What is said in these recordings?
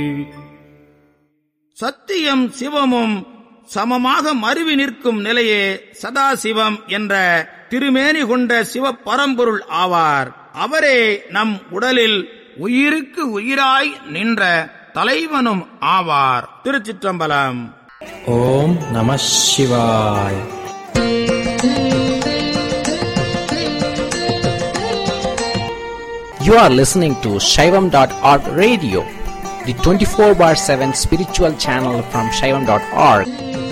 சத்தியம் சிவமும் சமமாக மருவி நிற்கும் நிலையே சதாசிவம் என்ற திருமேனி கொண்ட சிவ பரம்பொருள் ஆவார் அவரே நம் உடலில் உயிருக்கு உயிராய் நின்ற தலைவனும் ஆவார் திருச்சிற்றம்பலம் ஓம் நம சிவாய் You are listening to Shaivam.org radio, the 24 bar 7 spiritual channel from Shaivam.org.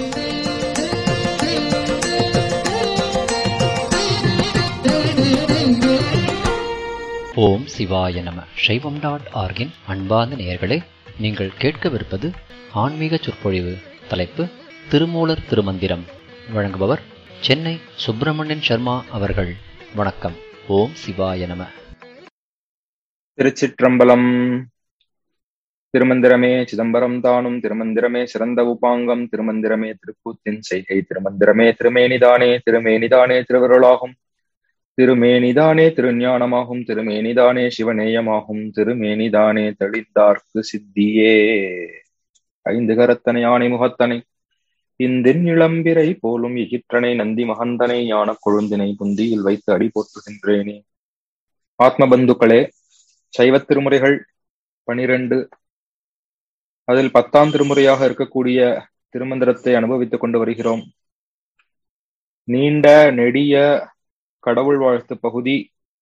ஓம் சிவாய நம சைவம் டாட் ஆர்கின் அன்பார்ந்த நேயர்களே நீங்கள் கேட்கவிருப்பது ஆன்மீக சொற்பொழிவு தலைப்பு திருமூலர் திருமந்திரம் வழங்குபவர் சென்னை சுப்பிரமணியன் சர்மா அவர்கள் வணக்கம் ஓம் சிவாய நம திருச்சிற்றம்பலம் திருமந்திரமே சிதம்பரம் தானும் திருமந்திரமே சிறந்த உபாங்கம் திருமந்திரமே திருக்கூத்தின் செய்கை திருமந்திரமே திருமேனிதானே திருமேனிதானே திருவருளாகும் திருமேனிதானே திருஞானமாகும் திருமேனிதானே சிவநேயமாகும் திருமேனிதானே தெளிந்தார்க்கு சித்தியே ஐந்து கரத்தனை ஆணை முகத்தனை இந்தின் இளம்பிரை போலும் இகிற்றனை நந்தி மகந்தனை ஞான கொழுந்தினை புந்தியில் வைத்து அடி போற்றுகின்றேனே ஆத்மபந்துக்களே சைவத் திருமுறைகள் பனிரெண்டு அதில் பத்தாம் திருமுறையாக இருக்கக்கூடிய திருமந்திரத்தை அனுபவித்துக் கொண்டு வருகிறோம் நீண்ட நெடிய கடவுள் வாழ்த்து பகுதி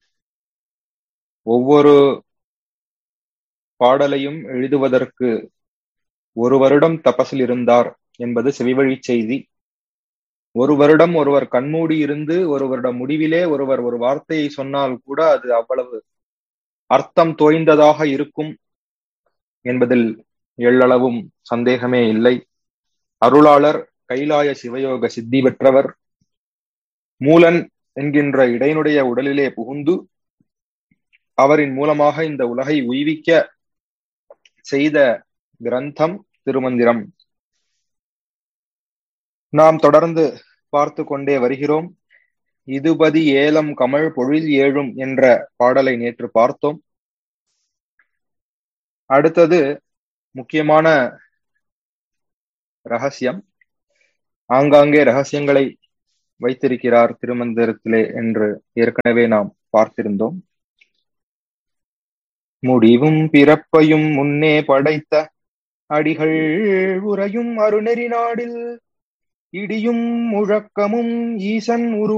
ஒவ்வொரு பாடலையும் எழுதுவதற்கு ஒரு வருடம் தபசில் இருந்தார் என்பது செவிவழி செய்தி ஒரு வருடம் ஒருவர் கண்மூடி இருந்து ஒரு வருடம் முடிவிலே ஒருவர் ஒரு வார்த்தையை சொன்னால் கூட அது அவ்வளவு அர்த்தம் தோய்ந்ததாக இருக்கும் என்பதில் எள்ளளவும் சந்தேகமே இல்லை அருளாளர் கைலாய சிவயோக சித்தி பெற்றவர் மூலன் என்கின்ற இடையினுடைய உடலிலே புகுந்து அவரின் மூலமாக இந்த உலகை உய்விக்க செய்த கிரந்தம் திருமந்திரம் நாம் தொடர்ந்து பார்த்து கொண்டே வருகிறோம் இதுபதி ஏலம் கமழ் பொழில் ஏழும் என்ற பாடலை நேற்று பார்த்தோம் அடுத்தது முக்கியமான ரகசியம் ஆங்காங்கே ரகசியங்களை வைத்திருக்கிறார் திருமந்திரத்திலே என்று ஏற்கனவே நாம் பார்த்திருந்தோம் முடிவும் பிறப்பையும் முன்னே படைத்த அடிகள் உறையும் அருணெறி நாடில் இடியும் முழக்கமும் ஈசன் உரு